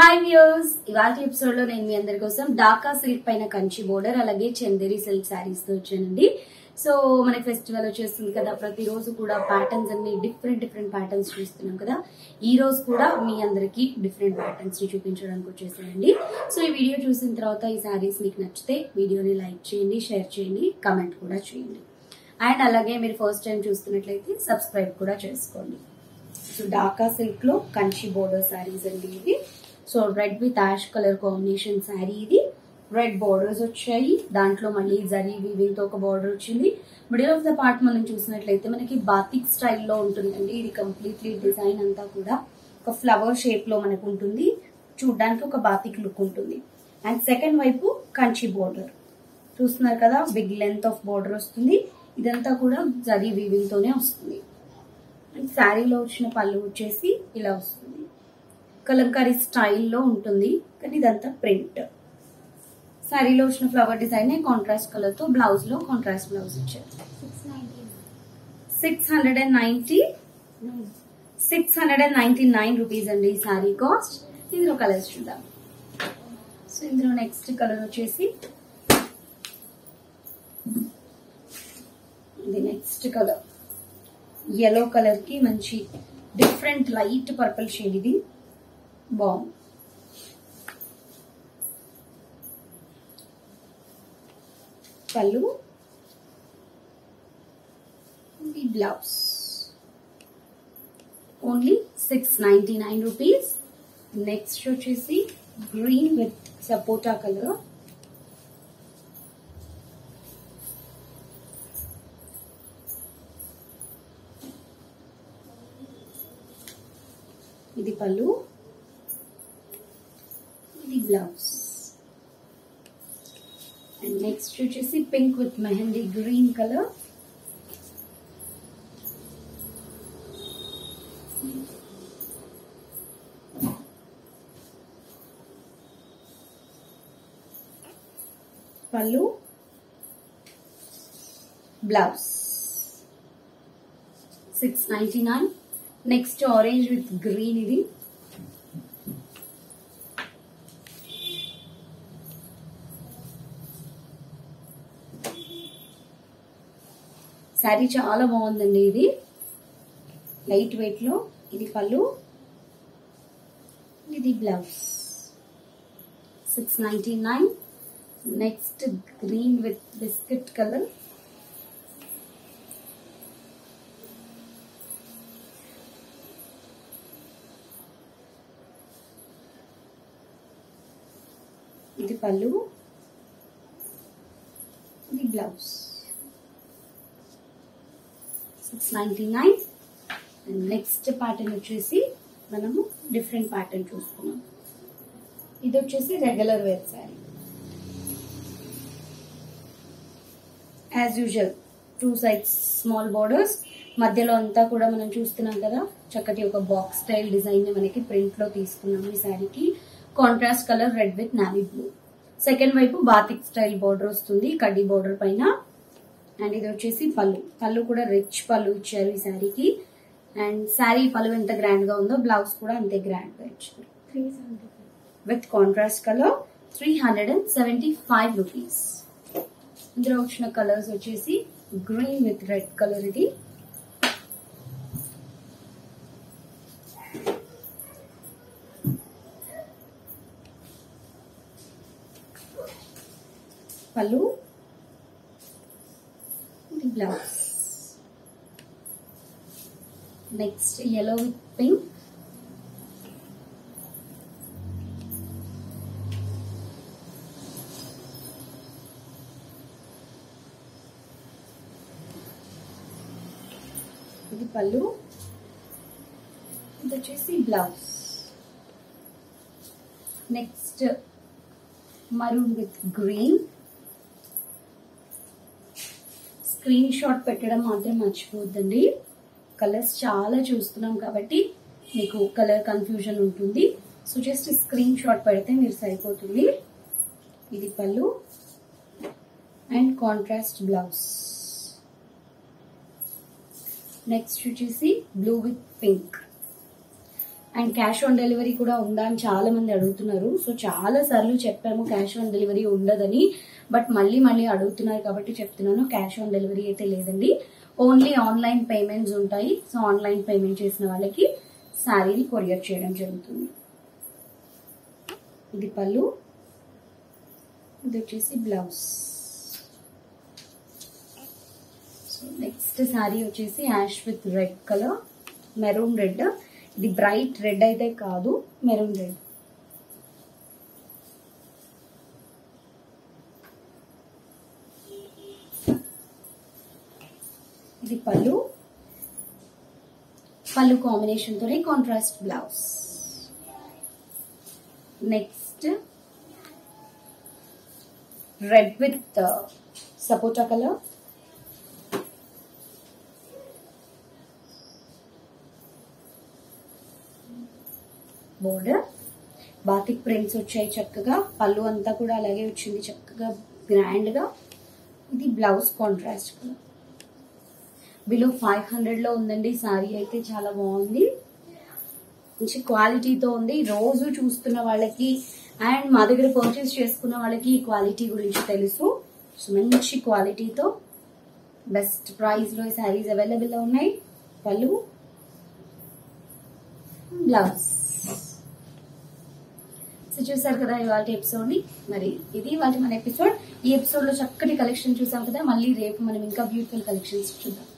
hi views ఇవాళ episode లో నేను మీ అందరి కోసం డాకా సిల్క్ పైన కంచి బోర్డర్ అలాగే చందేరి సిల్క్ శారీస్ తో వచ్చానండి సో మనకి ఫెస్టివల్ వచ్చేస్తుంది కదా ప్రతిరోజు కూడా ప్యాటర్న్స్ అన్ని డిఫరెంట్ డిఫరెంట్ ప్యాటర్న్స్ చూస్తున్నాం కదా ఈ రోజు కూడా మీ అందరికి డిఫరెంట్ ప్యాటర్న్స్ ని చూపించడానికి వచ్చేసానండి సో ఈ వీడియో చూసిన తర్వాత ఈ శారీస్ మీకు నచ్చితే వీడియోని లైక్ చేయండి షేర్ చేయండి కమెంట్ కూడా చేయండి అండ్ అలాగే మీరు ఫస్ట్ టైం చూస్తున్నట్లయితే సబ్స్క్రైబ్ కూడా చేసుకోండి సో డాకా సిల్క్ లో కంచి బోర్డర్ శారీస్ అండి ఇది so red with ash colour combination sari ఇది రెడ్ బోర్డర్స్ వచ్చాయి దాంట్లో మళ్ళీ జరీ వీవింగ్ తో ఒక బార్డర్ వచ్చింది మిడిల్ ఆఫ్ ద పార్ట్ మనం చూసినట్లయితే మనకి బాతిక్ స్టైల్లో ఉంటుందండి ఇది కంప్లీట్లీ డిజైన్ అంతా కూడా ఒక ఫ్లవర్ షేప్ లో మనకు ఉంటుంది చూడడానికి ఒక బాతిక్ లుక్ ఉంటుంది అండ్ సెకండ్ వైపు కంచి బోర్డర్ చూస్తున్నారు కదా బిగ్ లెంత్ ఆఫ్ బోర్డర్ వస్తుంది ఇదంతా కూడా జరీ వీవింగ్ తోనే వస్తుంది అండ్ శారీలో వచ్చిన పళ్ళు వచ్చేసి ఇలా వస్తుంది కలంకారీ స్టైల్లో ఉంటుంది కానీ ఇదంతా ప్రింట్ శారీలో వచ్చిన ఫ్లవర్ డిజైన్ కాంట్రాస్ట్ కలర్ తో బ్లౌజ్ లో కాంట్రాస్ట్ బ్లౌజ్ ఇచ్చారు six hundred and ninety six hundred and ninety nine rupees అండి ఈ శారీ కాస్ట్ ఇందులో కలర్స్ చూద్దాం సో ఇందులో నెక్స్ట్ కలర్ వచ్చేసి ఇది నెక్స్ట్ కలర్ ఎల్లో కలర్ కి మంచి డిఫరెంట్ లైట్ పర్పుల్ షేడ్ ఇది బాగుంది పళ్ళు ఇది blouse only six ninety nine rupees next వచ్చేసి గ్రీన్ విత్ సపోటా కలర్ ఇది పళ్ళు ఇది బ్లౌజ్ అండ్ నెక్స్ట్ వచ్చేసి pink with mehndi green colour పళ్ళు blouse six ninety nine next orange with green ఇది శారీ చాలా బాగుందండి ఇది లైట్ వెయిట్ లో ఇది పళ్ళు ఇది blouse six ninety nine next green with biscuit colour ఇది పళ్ళు ఇది blouse six ninety nine and next pattern వచ్చేసి మనము డిఫరెంట్ ప్యాటర్న్ చూసుకున్నాం ఇది వచ్చేసి regular wear sari as usual two sides small borders మధ్యలో అంతా కూడా మనం చూస్తున్నాం కదా చక్కటి ఒక బాక్స్ స్టైల్ డిజైన్ మనకి ప్రింట్ లో తీసుకున్నాం ఈ శారీకి contrast colour red with navy blue second వైపు బాతిక్ స్టైల్ బార్డర్ వస్తుంది కడ్డీ బార్డర్ పైన అండ్ ఇది వచ్చేసి పళ్ళు పళ్ళు కూడా రిచ్ పళ్ళు ఇచ్చారు ఈ శారీకి అండ్ శారీ పళ్ళు ఎంత గ్రాండ్ గా ఉందో బ్లౌజ్ కూడా అంతే గ్రాండ్ గా ఇచ్చారు with contrast colour three hundred and seventy five rupees ఇందులో వచ్చిన కలర్స్ వచ్చేసి గ్రీన్ విత్ రెడ్ కలర్ ఇది పళ్ళు ఇది blouse next yellow with pink ఇది పళ్ళు ఇది వచ్చేసి blouse next maroon with green screen shot పెట్టడం మాత్రం మర్చిపోద్దండి కలర్స్ చాలా చూస్తున్నాం కాబట్టి మీకు కలర్ కన్ఫ్యూజన్ ఉంటుంది సో జస్ట్ స్క్రీన్ షాట్ పెడితే మీరు సరిపోతుంది ఇది పళ్ళు అండ్ కాంట్రాస్ట్ బ్లౌజ్ నెక్స్ట్ వచ్చేసి blue with pink and cash on delivery కూడా ఉందా అని చాలా మంది అడుగుతున్నారు సో చాలా సార్లు చెప్పాము క్యాష్ ఆన్ డెలివరీ ఉండదని బట్ మళ్ళీ మళ్ళీ అడుగుతున్నారు కాబట్టి చెప్తున్నాను క్యాష్ ఆన్ డెలివరీ అయితే లేదండి ఓన్లీ ఆన్లైన్ పేమెంట్స్ ఉంటాయి సో ఆన్లైన్ పేమెంట్ చేసిన వాళ్ళకి శారీని కొరియర్ చేయడం జరుగుతుంది ఇది పళ్ళు ఇది వచ్చేసి బ్లౌజ్ సో నెక్స్ట్ శారీ వచ్చేసి ash with red colour maroon red ఇది బ్రైట్ రెడ్ అయితే కాదు మెరూన్ రెడ్ ఇది పళ్ళు పళ్ళు కాంబినేషన్ తోనే contrast blouse next red with sapota colour border batik prints వచ్చాయి చక్కగా పళ్ళు అంతా కూడా అలాగే వచ్చింది చక్కగా గ్రాండ్ గా ఇది blouse contrast colour below five hundred లో ఉందండి సారీ అయితే చాలా బాగుంది మంచి క్వాలిటీతో ఉంది రోజు చూస్తున్న వాళ్ళకి అండ్ మా దగ్గర పర్చేస్ చేసుకున్న వాళ్ళకి ఈ క్వాలిటీ గురించి తెలుసు సో మంచి క్వాలిటీతో బెస్ట్ ప్రైస్ లో శారీస్ అవైలబుల్ లో ఉన్నాయి పళ్ళు బ్లౌజ్ సో చూసారు కదా ఇవాళ ఎపిసోడ్ ని మరి ఇది ఇవాళ మన ఎపిసోడ్ ఈ ఎపిసోడ్ లో చక్కటి కలెక్షన్ చూసాం కదా మళ్ళీ రేపు మనం ఇంకా బ్యూటిఫుల్ కలెక్షన్స్ చూద్దాం